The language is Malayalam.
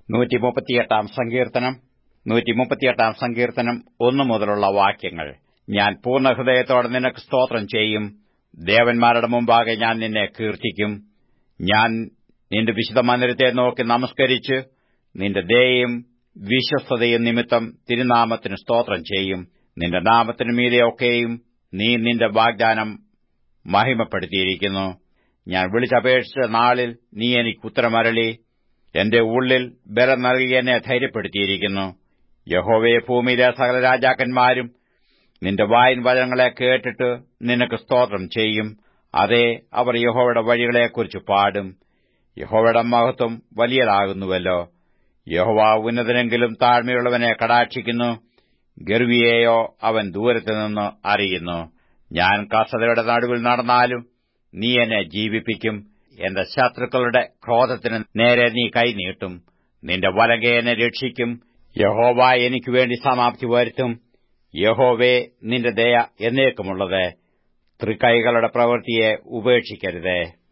നൂറ്റി മുപ്പത്തിയെട്ടാം സങ്കീർത്തനം നൂറ്റി മുപ്പത്തിയെട്ടാം സങ്കീർത്തനം ഒന്നു മുതലുള്ള വാക്യങ്ങൾ ഞാൻ പൂർണ്ണഹൃദയത്തോടെ നിനക്ക് സ്തോത്രം ചെയ്യും ദേവന്മാരുടെ മുമ്പാകെ ഞാൻ നിന്നെ കീർത്തിക്കും ഞാൻ നിന്റെ വിശുദ്ധ മന്ദിരത്തെ നോക്കി നമസ്കരിച്ച് നിന്റെ ദയയും വിശ്വസ്തതയും നിമിത്തം തിരുനാമത്തിന് സ്തോത്രം ചെയ്യും നിന്റെ നാമത്തിനു മീതെയൊക്കെയും നീ നിന്റെ വാഗ്ദാനം മഹിമപ്പെടുത്തിയിരിക്കുന്നു ഞാൻ വിളിച്ചപേക്ഷിച്ച നാളിൽ നീ എനിക്ക് ഉത്തരമരളി എന്റെ ഉള്ളിൽ ബലം നൽകി എന്നെ ധൈര്യപ്പെടുത്തിയിരിക്കുന്നു യഹോവയെ ഭൂമിയിലെ സകല രാജാക്കന്മാരും നിന്റെ വായിൻ വചനങ്ങളെ കേട്ടിട്ട് നിനക്ക് സ്തോത്രം ചെയ്യും അതെ അവർ യഹോവയുടെ വഴികളെക്കുറിച്ച് പാടും യഹോവയുടെ മഹത്വം വലിയതാകുന്നുവല്ലോ യഹോവ ഉന്നതനെങ്കിലും താഴ്മയുള്ളവനെ കടാക്ഷിക്കുന്നു ഗർവിയെയോ അവൻ ദൂരത്തുനിന്ന് അറിയുന്നു ഞാൻ കസതയുടെ നടുവിൽ നടന്നാലും നീ എന്നെ ജീവിപ്പിക്കും എന്റെ ശത്രുക്കളുടെ ക്രോധത്തിന് നേരെ നീ കൈനീട്ടും നിന്റെ വലകെ എന്നെ രക്ഷിക്കും യഹോവ എനിക്ക് വേണ്ടി സമാപ്തി വരുത്തും യഹോവേ നിന്റെ ദയ എന്നേക്കുമുള്ളത് തൃക്കൈകളുടെ പ്രവൃത്തിയെ ഉപേക്ഷിക്കരുതേ